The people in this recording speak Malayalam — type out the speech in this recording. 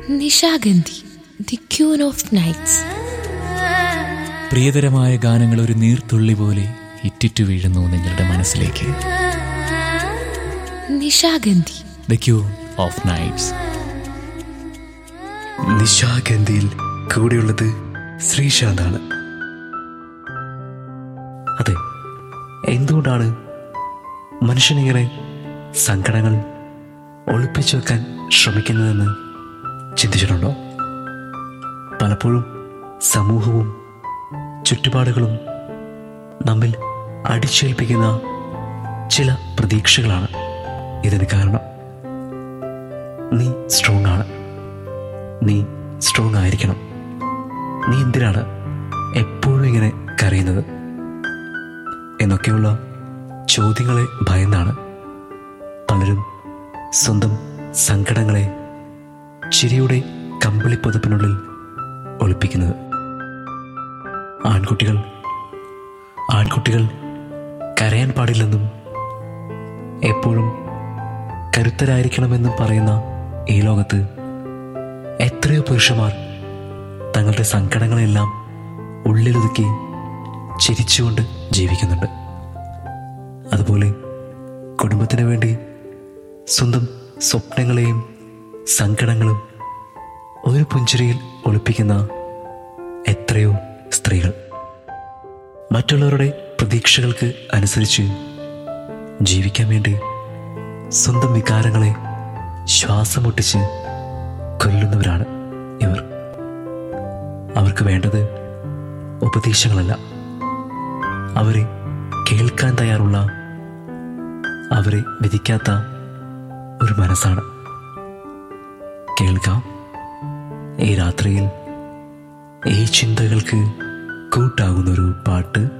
Nishagandhi the queen of nights പ്രിയതരമായ ഗാനങ്ങൾ ഒരു നീർത്തുള്ളി പോലെ ഇറ്റിറ്റു വീഴുന്നു നിങ്ങളുടെ മനസ്സിലേക്ക് Nishagandhi the queen of nights നിശാഗന്ധിയിൽ കൂടെയുള്ളത് ശ്രീശാന്താണ് അതെ എന്തുകൊണ്ടാണ് മനുഷ്യനിങ്ങനെ സങ്കടങ്ങൾ ഒളിപ്പിച്ചു വെക്കാൻ ശ്രമിക്കുന്നതെന്ന് ചിന്തിച്ചിട്ടുണ്ടോ പലപ്പോഴും സമൂഹവും ചുറ്റുപാടുകളും നമ്മിൽ അടിച്ചേൽപ്പിക്കുന്ന ചില പ്രതീക്ഷകളാണ് ഇതിന് കാരണം നീ സ്ട്രോങ് ആണ് നീ സ്ട്രോങ് ആയിരിക്കണം നീ എന്തിനാണ് എപ്പോഴും ഇങ്ങനെ കരയുന്നത് എന്നൊക്കെയുള്ള ചോദ്യങ്ങളെ ഭയന്നാണ് പലരും സ്വന്തം സങ്കടങ്ങളെ ചിരിയുടെ കമ്പിളിപ്പുതപ്പിനുള്ളിൽ ഒളിപ്പിക്കുന്നത് ആൺകുട്ടികൾ ആൺകുട്ടികൾ കരയാൻ പാടില്ലെന്നും എപ്പോഴും കരുത്തരായിരിക്കണമെന്നും പറയുന്ന ഈ ലോകത്ത് എത്രയോ പുരുഷന്മാർ തങ്ങളുടെ സങ്കടങ്ങളെല്ലാം ഉള്ളിലൊതുക്കി ചിരിച്ചുകൊണ്ട് ജീവിക്കുന്നുണ്ട് അതുപോലെ കുടുംബത്തിന് വേണ്ടി സ്വന്തം സ്വപ്നങ്ങളെയും സങ്കടങ്ങളും ഒരു പുഞ്ചിരിയിൽ ഒളിപ്പിക്കുന്ന എത്രയോ സ്ത്രീകൾ മറ്റുള്ളവരുടെ പ്രതീക്ഷകൾക്ക് അനുസരിച്ച് ജീവിക്കാൻ വേണ്ടി സ്വന്തം വികാരങ്ങളെ ശ്വാസമുട്ടിച്ച് കൊല്ലുന്നവരാണ് ഇവർ അവർക്ക് വേണ്ടത് ഉപദേശങ്ങളല്ല അവരെ കേൾക്കാൻ തയ്യാറുള്ള അവരെ വിധിക്കാത്ത ഒരു മനസ്സാണ് കേൾക്കാം ഈ രാത്രിയിൽ ഈ ചിന്തകൾക്ക് കൂട്ടാകുന്നൊരു പാട്ട്